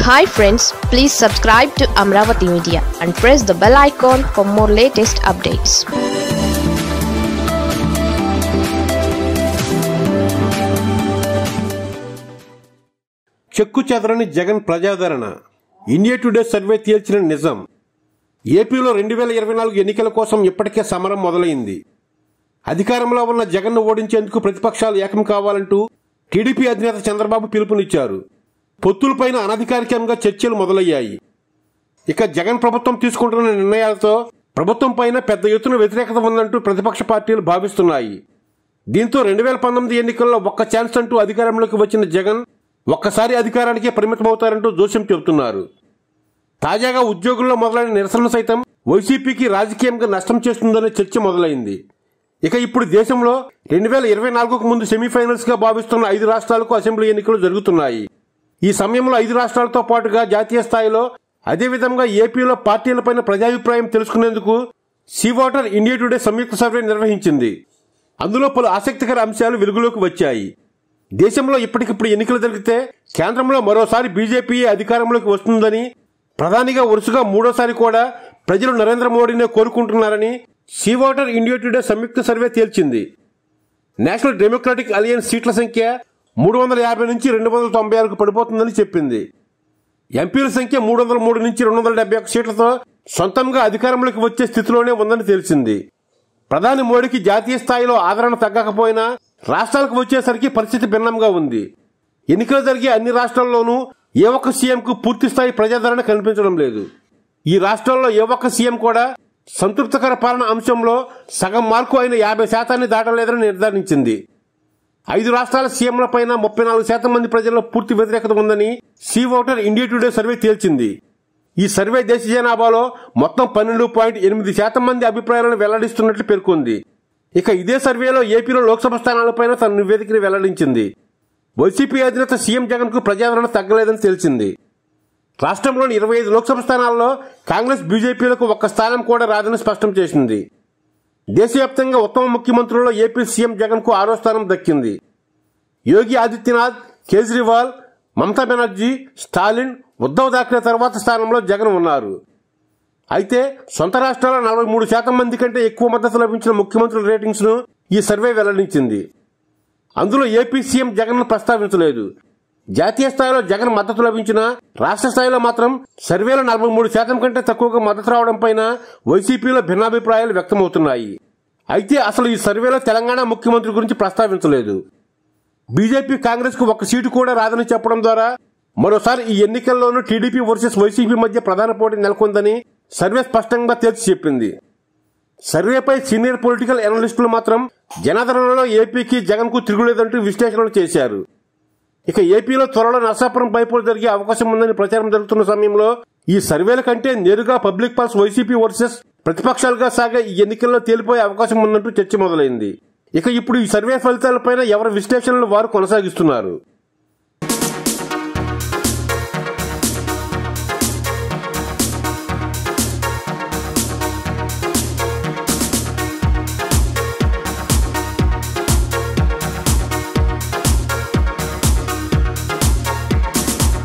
hi friends please subscribe to Amaravati media and press the bell icon for more latest updates చెక్కు చెదరని జగన్ ప్రజాదరణ India Today survey తేల్చిన నిజం ఏపీలో రెండు వేల ఇరవై నాలుగు ఎన్నికల కోసం ఇప్పటికే సమరం మొదలైంది అధికారంలో ఉన్న జగన్ను ఓడించేందుకు ప్రతిపక్షాలు ఏకం కావాలంటూ టీడీపీ అధినేత చంద్రబాబు పిలుపునిచ్చారు పొత్తులపైన అనధికారికంగా చర్చలు మొదలయ్యాయి ఇక జగన్ ప్రభుత్వం తీసుకుంటున్న నిర్ణయాలతో ప్రభుత్వం పైన పెద్ద ఎత్తున వ్యతిరేకత ఉందంటూ ప్రతిపక్ష పార్టీలు భావిస్తున్నాయి దీంతో రెండు వేల పంతొమ్మిది ఎన్నికల్లో ఒక్క ఛాన్స్ అంటూ అధికారంలోకి వచ్చిన జగన్ ఒక్కసారి అధికారానికే పరిమితమవుతారంటూ జోస్యం చెబుతున్నారు తాజాగా ఉద్యోగుల్లో మొదలైన నిరసన సైతం వైసీపీకి రాజకీయంగా నష్టం చేస్తుందనే చర్చ మొదలైంది ఇక ఇప్పుడు దేశంలో రెండు వేల ఇరవై నాలుగుకు ముందు సెమీఫైనల్స్ గా భావిస్తున్న ఐదు రాష్ట్రాలకు అసెంబ్లీ ఎన్నికలు జరుగుతున్నాయి ఈ సమయంలో ఐదు రాష్ట్రాలతో పాటుగా జాతీయ స్థాయిలో అదేవిధంగా ఏపీలో పార్టీలపైన ప్రజాభిప్రాయం తెలుసుకునేందుకు సీ వాటర్ ఇండియా టుడే సంయుక్త సర్వే నిర్వహించింది అందులో పలు ఆసక్తికర అంశాలు వెలుగులోకి వచ్చాయి దేశంలో ఇప్పటికిప్పుడు ఎన్నికలు జరిగితే కేంద్రంలో మరోసారి బీజేపీ అధికారంలోకి వస్తుందని ప్రధానిగా వరుసగా మూడోసారి కూడా ప్రజలు నరేంద్ర మోడీనే కోరుకుంటున్నారని సీ వాటర్ ఇండియా టుడే సంయుక్త సర్వే తేల్చింది నేషనల్ డెమోక్రాటిక్ అలయన్స్ సీట్ల సంఖ్య మూడు వందల యాభై నుంచి రెండు వందల తొంభై ఆరుకు పడిపోతుందని చెప్పింది ఎంపీల సంఖ్య మూడు వందల మూడు నుంచి రెండు వందల డెబ్బై ఒక్క సీట్లతో సొంతంగా అధికారంలోకి వచ్చే స్థితిలోనే ఉందని తెలిసింది ప్రధాని మోడీకి జాతీయ స్థాయిలో ఆదరణ తగ్గకపోయినా రాష్ట్రాలకు వచ్చేసరికి పరిస్థితి భిన్నంగా ఉంది ఎన్నికలు జరిగే అన్ని రాష్ట్రాల్లోనూ ఏ ఒక్క సీఎంకు పూర్తి స్థాయి ప్రజాదరణ కనిపించడం లేదు ఈ రాష్ట్రాల్లో ఏ ఒక్క సీఎం కూడా సంతృప్తికర పాలన అంశంలో సగం మార్కు అయిన యాభై శాతాన్ని దాటలేదని నిర్ధారించింది ఐదు రాష్ట్రాల సీఎంల పైన ముప్పై నాలుగు శాతం మంది ప్రజల్లో పూర్తి వ్యతిరేకత ఉందని C voter India Today survey తేల్చింది ఈ సర్వే దేశ జనాభాలో మొత్తం పన్నెండు పాయింట్ ఎనిమిది శాతం మంది అభిప్రాయాలను వెల్లడిస్తున్నట్లు పేర్కొంది ఇక ఇదే సర్వేలో ఏపీలో లోక్సభ స్థానాలపైన తన నివేదికను వెల్లడించింది వైసీపీ అధినేత సీఎం జగన్ కు ప్రజాదరణ తగ్గలేదని తెలిసింది రాష్ట్రంలోని ఇరవై ఐదు లోక్సభ స్థానాల్లో కాంగ్రెస్ బీజేపీలకు ఒక్క స్థానం కూడా రాదని స్పష్టం చేసింది దేశవ్యాప్తంగా ఉత్తమ ముఖ్యమంత్రుల్లో ఏపీ సీఎం జగన్ కు ఆరో స్థానం దక్కింది యోగి ఆదిత్యనాథ్ కేజ్రీవాల్ మమతా బెనర్జీ స్టాలిన్ ఉద్దవ్ థాక్రే తర్వాత స్థానంలో జగన్ ఉన్నారు అయితే సొంత రాష్ట్రాల్లో నలభై మూడు శాతం మంది కంటే ఎక్కువ మద్దతు లభించిన ముఖ్యమంత్రుల రేటింగ్స్ ను ఈ సర్వే వెల్లడించింది అందులో ఏపీ సీఎం జగన్ ప్రస్తావించలేదు జాతీయ స్థాయిలో జగన్ మద్దతు లభించినా రాష్ట్ర స్థాయిలో మాత్రం సర్వేలో నలభై మూడు శాతం కంటే తక్కువగా మద్దతు రావడం పైన వైసీపీలో భిన్నాభిప్రాయాలు వ్యక్తమవుతున్నాయి అయితే అసలు ఈ సర్వేలో తెలంగాణ ముఖ్యమంత్రి గురించి ప్రస్తావించలేదు బీజేపీ కాంగ్రెస్ కు ఒక్క సీటు కూడా రాదని చెప్పడం ద్వారా మరోసారి ఈ ఎన్నికల్లోనూ టీడీపీ వర్సెస్ వైసీపీ మధ్య ప్రధాన పోటీ నెలకొందని సర్వే స్పష్టంగా తేల్చి చెప్పింది సర్వేపై సీనియర్ పొలిటికల్ అనలిస్టులు మాత్రం జనాదరణలో ఏపీకి జగన్ కు తిరుగులేదంటూ విశ్లేషణలు చేశారు ఇక ఏపీలో త్వరలో నర్సాపురం బైపోల్ జరిగే అవకాశం ఉందని ప్రచారం జరుగుతున్న సమయంలో ఈ సర్వేల కంటే నేరుగా పబ్లిక్ పల్స్ వైసీపీ వర్సెస్ ప్రతిపక్షాలుగా సాగే ఈ ఎన్నికల్లో తేలిపోయే అవకాశం ఉందంటూ చర్చ మొదలైంది ఇక ఇప్పుడు ఈ సర్వే ఫలితాలపైన ఎవరి విశ్లేషణలు వారు కొనసాగిస్తున్నారు